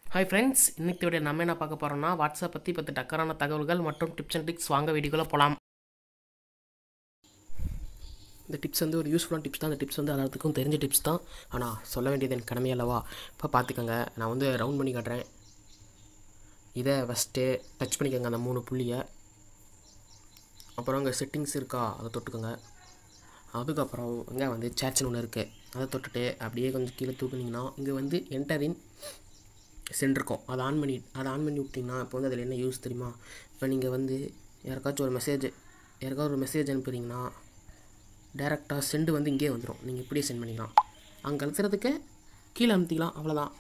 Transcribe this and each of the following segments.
hi friends இன்னைக்கு நம்ம என்ன பார்க்க போகிறோம்னா வாட்ஸ்அப் பற்றி பத்து டக்கரான தகவல்கள் மற்றும் டிப்ஸ் அண்ட் ட்ரிக்ஸ் வாங்க வீடியோக்குள்ளே போகலாம் இந்த டிப்ஸ் வந்து ஒரு யூஸ்ஃபுல்லான டிப்ஸ் தான் இந்த டிப்ஸ் வந்து எல்லாத்துக்கும் தெரிஞ்ச டிப்ஸ் தான் ஆனால் சொல்ல வேண்டியது எனக்கு கடமை அல்லவா இப்போ பார்த்துக்கோங்க நான் வந்து ரவுண்ட் பண்ணி காட்டுறேன் இதை ஃபஸ்ட்டு டச் பண்ணிக்கோங்க அந்த மூணு புள்ளியை அப்புறம் இங்கே செட்டிங்ஸ் இருக்கா அதை தொட்டுக்கோங்க அதுக்கப்புறம் இங்கே வந்து சேட்ஸ்னு ஒன்று இருக்குது அதை தொட்டுட்டு அப்படியே கொஞ்சம் கீழே தூக்குனீங்கன்னா இங்கே வந்து என்டரின் சென்ட் இருக்கும் அதை ஆன் பண்ணி அதை ஆன் பண்ணி விட்டிங்கன்னா இப்போ வந்து அதில் என்ன யூஸ் தெரியுமா இப்போ நீங்கள் வந்து யாருக்காச்சும் ஒரு மெசேஜ் யாருக்காவது ஒரு மெசேஜ் அனுப்புறீங்கன்னா டேரெக்டாக சென்டு வந்து இங்கேயே வந்துடும் நீங்கள் இப்படியே சென்ட் பண்ணிக்கலாம் அங்கே அழுத்துறதுக்கு கீழே அமுத்திக்கலாம் அவ்வளோதான்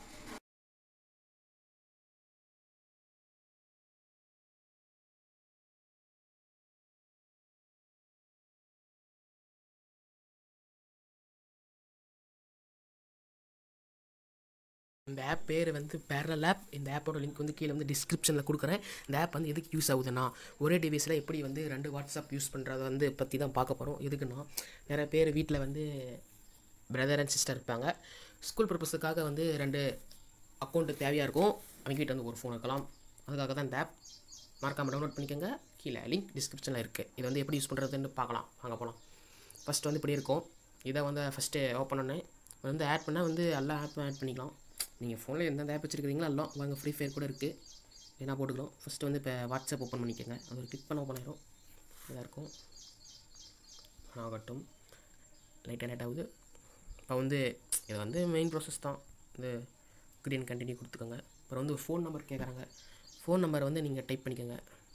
இந்த ஆப் பேர் வந்து பேரல் ஆப் இந்த ஆப்போட லிங்க் வந்து கீழே வந்து டிஸ்கிரிப்ஷனில் கொடுக்குறேன் இந்த ஆப் வந்து எதுக்கு யூஸ் ஆகுதுன்னா ஒரே டிவைஸில் எப்படி வந்து ரெண்டு வாட்ஸ்அப் யூஸ் பண்ணுறத வந்து பற்றி தான் பார்க்க போகிறோம் எதுக்குன்னா நிறைய பேர் வீட்டில் வந்து பிரதர் அண்ட் சிஸ்டர் இருப்பாங்க ஸ்கூல் பர்பஸுக்காக வந்து ரெண்டு அக்கௌண்ட்டு தேவையாக இருக்கும் அவங்க கிட்ட வந்து ஒரு ஃபோன் இருக்கலாம் அதுக்காக தான் இந்த ஆப் மறக்காமல் டவுன்லோட் பண்ணிக்கோங்க கீழே லிங்க் டிஸ்கிரிப்ஷனில் இருக்குது இதை வந்து எப்படி யூஸ் பண்ணுறதுன்னு பார்க்கலாம் வாங்க போகலாம் ஃபஸ்ட்டு வந்து இப்படி இருக்கும் இதை வந்து ஃபஸ்ட்டு ஓப்பன் பண்ணேன் வந்து ஆட் பண்ணால் வந்து எல்லா ஆப்பும் ஆட் பண்ணிக்கலாம் நீங்கள் ஃபோனில் எந்தெந்த ஆப் வச்சுருக்கீங்களோ எல்லாம் வாங்க ஃப்ரீ ஃபயர் கூட இருக்குது என்ன போட்டுக்கலாம் ஃபஸ்ட்டு வந்து இப்போ வாட்ஸ்அப் ஓப்பன் பண்ணிக்கோங்க அது ஒரு கிளிக் பண்ண ஓப்பன் ஆயிரும் இதாக இருக்கும் ஆகட்டும் லைட்டாக லேட் ஆகுது இப்போ வந்து இது வந்து மெயின் ப்ராசஸ் தான் இது க்ரீன் கண்டினியூ கொடுத்துக்கோங்க அப்புறம் வந்து ஃபோன் நம்பர் கேட்குறாங்க ஃபோன் நம்பர் வந்து நீங்கள் டைப் பண்ணிக்கோங்க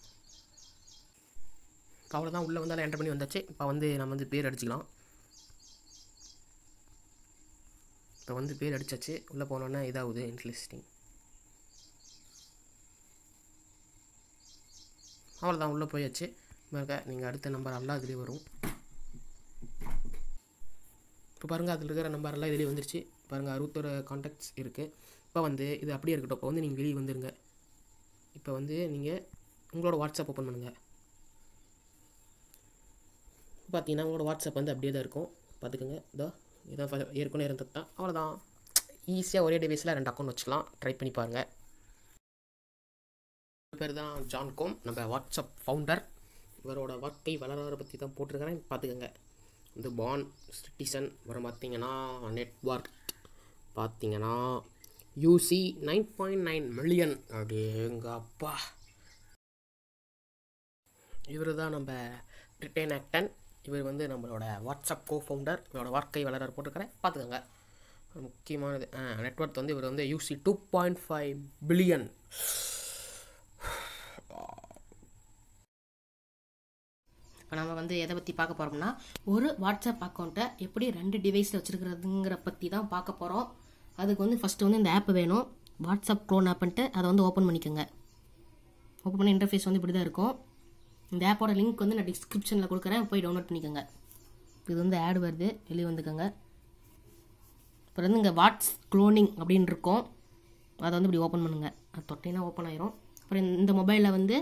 இப்போ அவ்வளோதான் உள்ளே வந்தாலும் என்டர் பண்ணி வந்தாச்சு இப்போ வந்து நம்ம வந்து பேர் அடிச்சுக்கலாம் இப்போ வந்து பேர் அடித்தாச்சு உள்ளே போனோன்னா இதாகுது இன்ட்ரெஸ்டிங் அவ்வளோதான் உள்ளே போயாச்சு பாருங்க நீங்கள் அடுத்த நம்பர் எல்லாம் இதுலேயே வரும் இப்போ பாருங்கள் அதில் இருக்கிற நம்பர் எல்லாம் இதுலேயே வந்துருச்சு பாருங்கள் அறுபத்தொரு கான்டாக்ட்ஸ் இருக்குது இப்போ வந்து இது அப்படியே இருக்கட்டும் இப்போ வந்து நீங்கள் வெளியே வந்துடுங்க இப்போ வந்து நீங்கள் உங்களோட வாட்ஸ்அப் ஓப்பன் பண்ணுங்கள் பார்த்தீங்கன்னா உங்களோட வாட்ஸ்அப் வந்து அப்படியே தான் இருக்கும் பார்த்துக்கோங்க இதோ இதான் ஃப- ஏற்கனவே இருந்தது தான் அவ்வளோதான் ஈஸியாக ஒரே டிவைஸில் ரெண்டு அக்கௌண்ட் வச்சுக்கலாம் ட்ரை பண்ணி பாருங்கள் பேர் தான் ஜான் கோம் நம்ம வாட்ஸ்அப் ஃபவுண்டர் இவரோட வாழ்க்கை வளராத பற்றி தான் போட்டிருக்கிறேன் பார்த்துக்கோங்க இந்த பான் சிட்டிசன் அப்புறம் பார்த்தீங்கன்னா நெட்ஒர்க் பார்த்தீங்கன்னா UC nine point nine million அப்படிங்க அப்பா இவர் தான் நம்ம பிரிட்டன் ஆக்டன் இவர் வந்து நம்மளோட வாட்ஸ்அப் கோ ஃபவுண்டர் இவரோட வாழ்க்கை வளர போட்டிருக்கிறேன் பார்த்துக்கோங்க முக்கியமானது நெட்ஒர்க் வந்து இவர் வந்து UC two point five billion இப்போ நம்ம வந்து எதை பற்றி பார்க்க போகிறோம்னா ஒரு வாட்ஸ்அப் அக்கௌண்ட்டை எப்படி ரெண்டு டிவைஸில் வச்சுருக்கிறதுங்கிற பற்றி தான் பார்க்க போகிறோம் அதுக்கு வந்து ஃபஸ்ட்டு வந்து இந்த ஆப் வேணும் வாட்ஸ்அப் க்ளோன் ஆப்ன்ட்டு அதை வந்து ஓப்பன் பண்ணிக்கோங்க ஓப்பன் பண்ண இன்டர்ஃபேஸ் வந்து இப்படி தான் இருக்கும் இந்த ஆப்போட லிங்க் வந்து நான் டிஸ்கிரிப்ஷனில் கொடுக்குறேன் போய் டவுன்லோட் பண்ணிக்கோங்க இது வந்து ஆட் வருது வெளியே வந்துக்கோங்க அப்புறம் வந்து இங்கே வாட்ஸ் க்ளோனிங் அப்படின்னு இருக்கும் அதை வந்து இப்படி ஓப்பன் பண்ணுங்கள் அது தொட்டினா ஓப்பன் ஆயிரும் அப்புறம் இந்த- இந்த மொபைலில் வந்து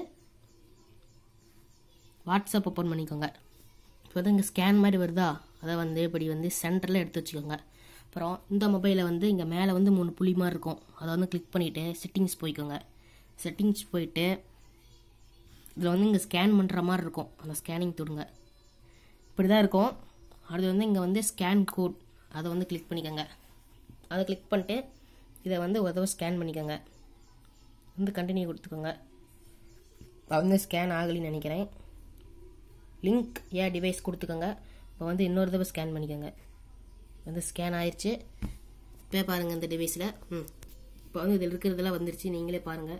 வாட்ஸ்அப் ஓப்பன் பண்ணிக்கோங்க இப்போ வந்து இங்கே ஸ்கேன் மாதிரி வருதா அதை வந்து இப்படி வந்து சென்டரில் எடுத்து வச்சுக்கோங்க அப்புறம் இந்த மொபைலில் வந்து இங்கே மேலே வந்து மூணு புள்ளி மாதிரி இருக்கும் அதை வந்து கிளிக் பண்ணிவிட்டு செட்டிங்ஸ் போய்க்கோங்க செட்டிங்ஸ் போயிட்டு இதில் வந்து இங்கே ஸ்கேன் பண்ணுற மாதிரி இருக்கும் அந்த ஸ்கேனிங் தொடுங்க இப்படி தான் இருக்கும் அடுத்து வந்து இங்கே வந்து ஸ்கேன் கோட் அதை வந்து கிளிக் பண்ணிக்கோங்க அதை கிளிக் பண்ணிட்டு இதை வந்து ஒரு தடவை ஸ்கேன் பண்ணிக்கோங்க வந்து கண்டினியூ கொடுத்துக்கோங்க இப்போ வந்து ஸ்கேன் ஆகலைன்னு நினைக்கிறேன் லிங்க் ஏ டிவைஸ் கொடுத்துக்கோங்க இப்போ வந்து இன்னொரு தடவை ஸ்கேன் பண்ணிக்கோங்க வந்து ஸ்கேன் ஆயிடுச்சு இப்போ பாருங்கள் இந்த டிவைஸில் ம் இப்போ வந்து இதில் இருக்கிறதெல்லாம் வந்துருச்சு நீங்களே பாருங்கள்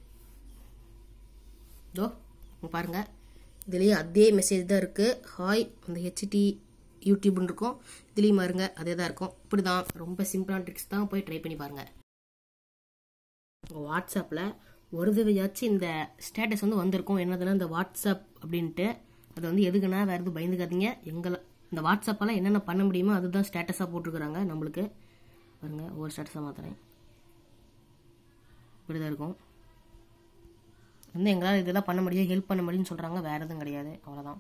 இதோ இங்க பாருங்க இதுலேயே அதே மெசேஜ் தான் இருக்குது ஹாய் அந்த ஹெச்டி யூடியூப்னு இருக்கும் இதுலேயும் பாருங்க அதே தான் இருக்கும் இப்படி தான் ரொம்ப சிம்பிளான ட்ரிக்ஸ் தான் போய் ட்ரை பண்ணி பாருங்கள் உங்கள் வாட்ஸ்அப்பில் ஒரு தடவையாச்சும் இந்த ஸ்டேட்டஸ் வந்து வந்திருக்கும் என்னதுன்னா இந்த வாட்ஸ்அப் அப்படின்ட்டு அது வந்து எதுக்குன்னா வேறு எதுவும் பயந்துக்காதீங்க எங்களை இந்த வாட்ஸ்அப்பெல்லாம் என்னென்ன பண்ண முடியுமோ அதுதான் ஸ்டேட்டஸாக போட்டிருக்கிறாங்க நம்மளுக்கு பாருங்க ஒவ்வொரு ஸ்டேட்டஸாக மாற்றுறேன் இப்படி தான் இருக்கும் வந்து எங்களால் இதெல்லாம் பண்ண முடியும் ஹெல்ப் பண்ண முடியும்னு சொல்கிறாங்க வேறு எதுவும் கிடையாது அவ்வளோதான்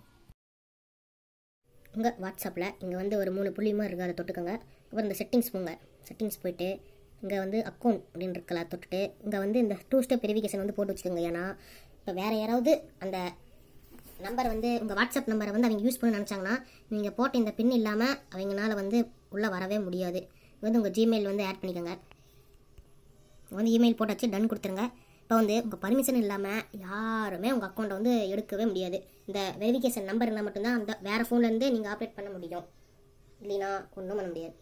உங்கள் வாட்ஸ்அப்பில் இங்கே வந்து ஒரு மூணு புள்ளி மாதிரி இருக்குது அதை தொட்டுக்கோங்க அப்புறம் இந்த செட்டிங்ஸ் போங்க செட்டிங்ஸ் போயிட்டு இங்கே வந்து அக்கௌண்ட் அப்படின்னு இருக்கல தொட்டுட்டு இங்கே வந்து இந்த டூ ஸ்டெப் வெரிஃபிகேஷன் வந்து போட்டு வச்சுக்கோங்க ஏன்னா இப்போ வேறு யாராவது அந்த நம்பர் வந்து உங்கள் வாட்ஸ்அப் நம்பரை வந்து அவங்க யூஸ் பண்ண நினச்சாங்கன்னா நீங்கள் போட்ட இந்த பின் இல்லாமல் அவங்கனால வந்து உள்ளே வரவே முடியாது இது வந்து உங்கள் ஜிமெயில் வந்து ஆட் பண்ணிக்கோங்க வந்து இமெயில் போட்டாச்சு டன் கொடுத்துருங்க இப்போ வந்து உங்கள் பர்மிஷன் இல்லாமல் யாருமே உங்கள் அக்கௌண்ட்டை வந்து எடுக்கவே முடியாது இந்த வெரிஃபிகேஷன் நம்பர் இருந்தால் மட்டும்தான் அந்த வேறு ஃபோன்லேருந்து நீங்கள் ஆப்ரேட் பண்ண முடியும் இல்லைன்னா ஒன்றும் பண்ண முடியாது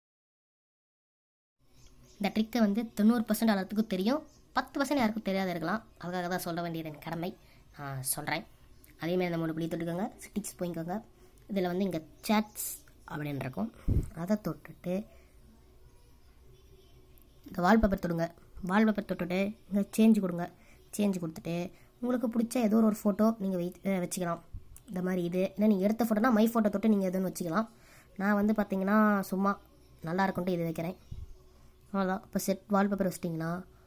இந்த ட்ரிக்கை வந்து தொண்ணூறு பர்சன்ட் எல்லாத்துக்கும் தெரியும் பத்து பர்சன்ட் யாருக்கும் தெரியாத இருக்கலாம் அதுக்காக தான் சொல்ல வேண்டியது என் கடமை நான் சொல்கிறேன் அதேமாதிரி அந்த மூணு புள்ளி தொட்டுக்கோங்க ஸ்டிக்ஸ் போய்க்கோங்க இதில் வந்து இங்கே சேட்ஸ் அப்படின்னு இருக்கும் அதை தொட்டுட்டு இந்த வால்பேப்பர் தொடுங்க வால்பேப்பர் தொட்டுட்டு இங்கே சேஞ்ச் கொடுங்க சேஞ்ச் கொடுத்துட்டு உங்களுக்கு பிடிச்ச ஏதோ ஒரு ஃபோட்டோ நீங்கள் வை அஹ் வச்சுக்கலாம் இந்த மாதிரி இது இல்லை நீங்கள் எடுத்த ஃபோட்டோனா மை ஃபோட்டோ தொட்டு நீங்கள் எதுன்னு வச்சுக்கலாம் நான் வந்து பார்த்தீங்கன்னா சும்மா நல்லா இருக்குன்ட்டு இது வைக்கிறேன் அவ்வளோதான் இப்போ செட் வால்பேப்பர் வச்சிட்டிங்கன்னா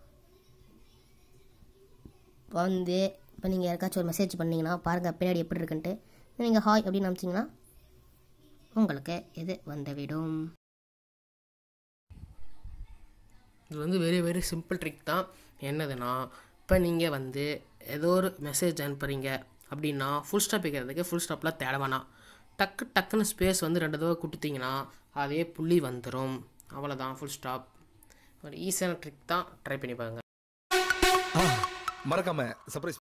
வந்து இப்போ நீங்கள் யாருக்காச்சும் ஒரு மெசேஜ் பண்ணீங்கன்னா பாருங்கள் பின்னாடி எப்படி இருக்குன்ட்டு நீங்கள் ஹாய் அப்படின்னு அனுப்பிச்சிங்கன்னா உங்களுக்கு இது வந்துவிடும் இது வந்து வெரி வெரி சிம்பிள் ட்ரிக் தான் என்னதுன்னா இப்போ நீங்கள் வந்து ஏதோ ஒரு மெசேஜ் அனுப்புறீங்க அப்படின்னா ஃபுல் ஸ்டாப் வைக்கிறதுக்கு ஃபுல் ஸ்டாப்லாம் தேட வேணாம் டக்கு டக்குன்னு ஸ்பேஸ் வந்து ரெண்டு தடவை கொடுத்தீங்கன்னா அதே புள்ளி வந்துடும் அவ்வளோதான் ஃபுல் ஸ்டாப் ஒரு ஈஸியான ட்ரிக் தான் ட்ரை பண்ணி பாருங்க மறக்காம சர்ப்ரைஸ்